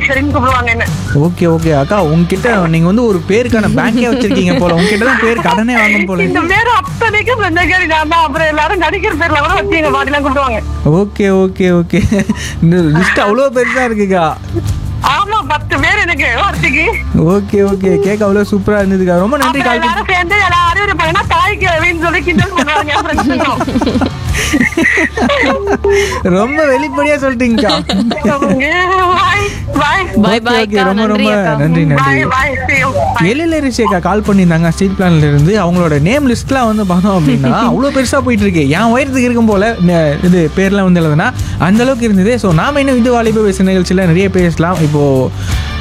ராஜேஸ்வரின்னு கூப்பிடுவாங்க என்ன okay okay அக்கா உங்ககிட்ட நீங்க வந்து ஒரு பேருக்கான பேங்கே வச்சிருக்கீங்க போல உங்ககிட்ட தான் பேர் கடனே வாங்கும் போல இந்த பேரு அத்தனைக்கும் பிரம்மச்சாரி நான் தான் அப்புறம் எல்லாரும் நடிக்கிற பேர்ல கூட வச்சு எங்க பாட்டிலாம் கூப்பிடுவாங்க ஓகே ஓகே ஓகே இந்த லிஸ்ட் அவ்வளோ பெருசா இருக்குக்கா ஆமா பத்து பேர் எனக்கு வார்த்தைக்கு ஓகே ஓகே கேக் அவ்வளோ சூப்பரா இருந்ததுக்கா ரொம்ப நன்றி அப்புறம் கால் பண்ணி எல்லாரும் சேர்ந்து எல்லாரும் இருப்பாங்கன்னா தாய்க்கு அப்படின்னு சொல்லி கிண்டல் பண்ணுவாங்க என் friends எல்லாம். ரொம்ப வெளிப்படையா சொல்லிட்டீங்கக்கா Bye, bye. Bye, Okay, bye, okay, அக்கா. ரொம்ப நன்றி, ரொம்ப அக்கா. நன்றி நன்றி Bye, bye. See you. Bye. Ezhilarasi அக்கா கால் பண்ணியிருந்தாங்க ஸ்டேட் பிளான்ல இருந்து அவங்களோட நேம் லிஸ்ட்லாம் வந்து பார்த்தோம் அப்படின்னா அவ்வளோ பெருசாக போயிட்டு இருக்கு என் உயரத்துக்கு இருக்கும் போல ந- இது பேர்லாம் வந்து எழுதுனா அந்த அளவுக்கு இருந்தது ஸோ நாம இன்னும் இது வாலிப பேச நிகழ்ச்சியில் நிறைய பேசலாம் இப்போ